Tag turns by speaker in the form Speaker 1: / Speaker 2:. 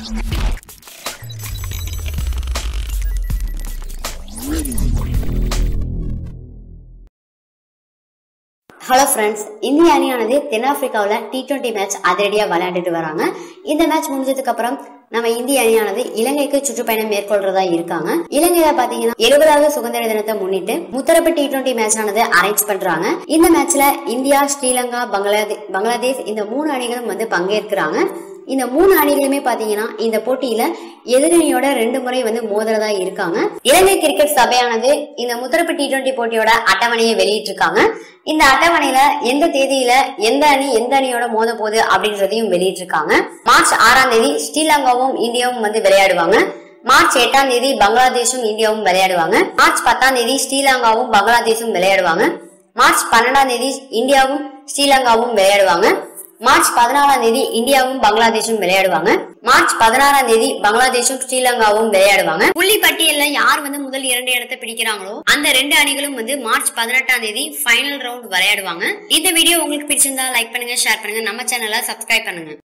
Speaker 1: hello friends இந்திய அணியானது தென்னாப்பிரிக்காவில் D twenty match அதிரடியாக விளையாண்டுட்டு வராங்க இந்த மேட்ச் முடிஞ்சதுக்கு அப்புறம் நம்ம இந்திய அணியானது இலங்கைக்கு சுற்றுப்பயணம் மேற்கொள்றதா இருக்காங்க இலங்கையில பாத்தீங்கன்னா எழுபதாவது சுதந்திர தினத்தை முன்னிட்டு முத்தரப்பு டி டுவெண்ட்டி மேட்ச் ஆனது அரேஞ்ச் பண்றாங்க இந்த மேட்ச்ல இந்தியா ஸ்ரீலங்கா பங்களாதேஷ் பங்களாதேஷ் இந்த மூணு அணிகளும் வந்து பங்கேற்கிறாங்க இந்த மூணு அணிகளுமே பாத்தீங்கன்னா இந்த போட்டியில எதிரணியோட ரெண்டு முறை வந்து மோதுறதா இருக்காங்க இலங்கை கிரிக்கெட் சபையானது இந்த முத்தரப்பு டி டுவெண்ட்டி போட்டியோட அட்டவணையை வெளியிட்டிருக்காங்க இந்த அட்டவணையில எந்த தேதியில எந்த அணி எந்த அணியோட மோத போகுது அப்படின்றதையும் வெளியிட்டிருக்காங்க மார்ச் ஆறாம் தேதி ஸ்ரீலங்காவும் இந்தியாவும் வந்து விளையாடுவாங்க மார்ச் எட்டாம் தேதி பங்களாதேஷும் இந்தியாவும் விளையாடுவாங்க மார்ச் பத்தாம் தேதி ஸ்ரீலங்காவும் பங்களாதேஷும் விளையாடுவாங்க மார்ச் பன்னெண்டாம் தேதி இந்தியாவும் ஸ்ரீலங்காவும் விளையாடுவாங்க மார்ச் பதினாலாம் தேதி இந்தியாவும் பங்களாதேஷும் விளையாடுவாங்க மார்ச் பதினாறாம் தேதி பங்களாதேஷும் ஸ்ரீலங்காவும் விளையாடுவாங்க புள்ளி பட்டியல்ல யார் வந்து முதல் இரண்டு இடத்தை பிடிக்கிறாங்களோ அந்த ரெண்டு அணிகளும் வந்து மார்ச் பதினெட்டாம் தேதி ஃபைனல் ரவுண்ட் விளையாடுவாங்க இந்த வீடியோ உங்களுக்கு பிடிச்சிருந்தா லைக் பண்ணுங்க ஷேர் பண்ணுங்க நம்ம சேனலை சப்ஸ்கிரைப் பண்ணுங்க